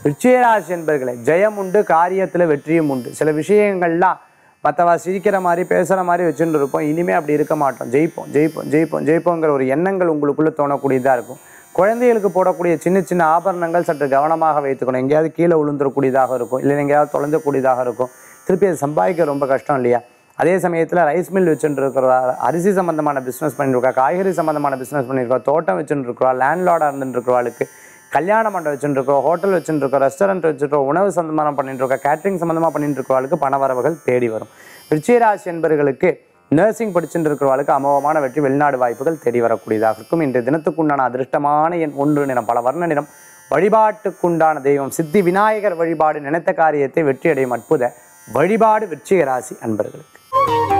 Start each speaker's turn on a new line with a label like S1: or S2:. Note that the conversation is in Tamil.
S1: விருச்சிகராசி என்பர்களே ஜெயம் உண்டு காரியத்தில் வெற்றியும் உண்டு சில விஷயங்கள்லாம் மற்றவா சிரிக்கிற மாதிரி பேசுகிற மாதிரி வச்சுட்டு இருப்போம் இனிமேல் அப்படி இருக்க மாட்டோம் ஜெயிப்போம் ஜெயிப்போம் ஜெயிப்போம் ஜெயிப்போங்கிற ஒரு எண்ணங்கள் உங்களுக்குள்ளே தோணக்கூடியதாக இருக்கும் குழந்தைகளுக்கு போடக்கூடிய சின்ன சின்ன ஆபரணங்கள் சற்று கவனமாக வைத்துக்கணும் எங்கேயாவது கீழே விழுந்துடக்கூடியதாக இருக்கும் இல்லை எங்கேயாவது தொலைஞ்சக்கூடியதாக இருக்கும் திருப்பி அதை சம்பாதிக்க ரொம்ப கஷ்டம் இல்லையா அதே சமயத்தில் ரைஸ் மில் வச்சுட்டு இருக்கிறவா அரிசி சம்மந்தமான பிஸ்னஸ் பண்ணிருக்கா காய்கறி சம்மந்தமான பிஸ்னஸ் பண்ணியிருக்கா தோட்டம் வச்சுட்டு இருக்கிறவா லேண்ட்லார்டாக இருந்துட்டு இருக்கிறவாளுக்கு கல்யாண மண்டபம் வச்சுட்டு இருக்கோம் ஹோட்டல் வச்சுட்டு இருக்கோம் ரெஸ்டாரண்ட் வச்சுருக்கோம் உணவு சம்பந்தமாக பண்ணிட்டு இருக்கோம் கேட்டரிங் சம்மந்தமாக பண்ணிட்டு இருக்கிறவளுக்கு பண வரவுகள் தேடி வரும் விருச்சிகராசி என்பர்களுக்கு நர்சிங் படிச்சுட்டு இருக்கிறவளுக்கு அமோகமான வெற்றி வெளிநாடு வாய்ப்புகள் தேடி வரக்கூடியதாக இருக்கும் இன்றைய தினத்துக்குண்டான அதிர்ஷ்டமான எண் ஒன்று நிறம் பல வர்ண நிறம் வழிபாட்டுக்குண்டான தெய்வம் சித்தி விநாயகர் வழிபாடு நினைத்த காரியத்தை வெற்றி அடையும் அற்புத வழிபாடு விருச்சிக ராசி அன்பர்களுக்கு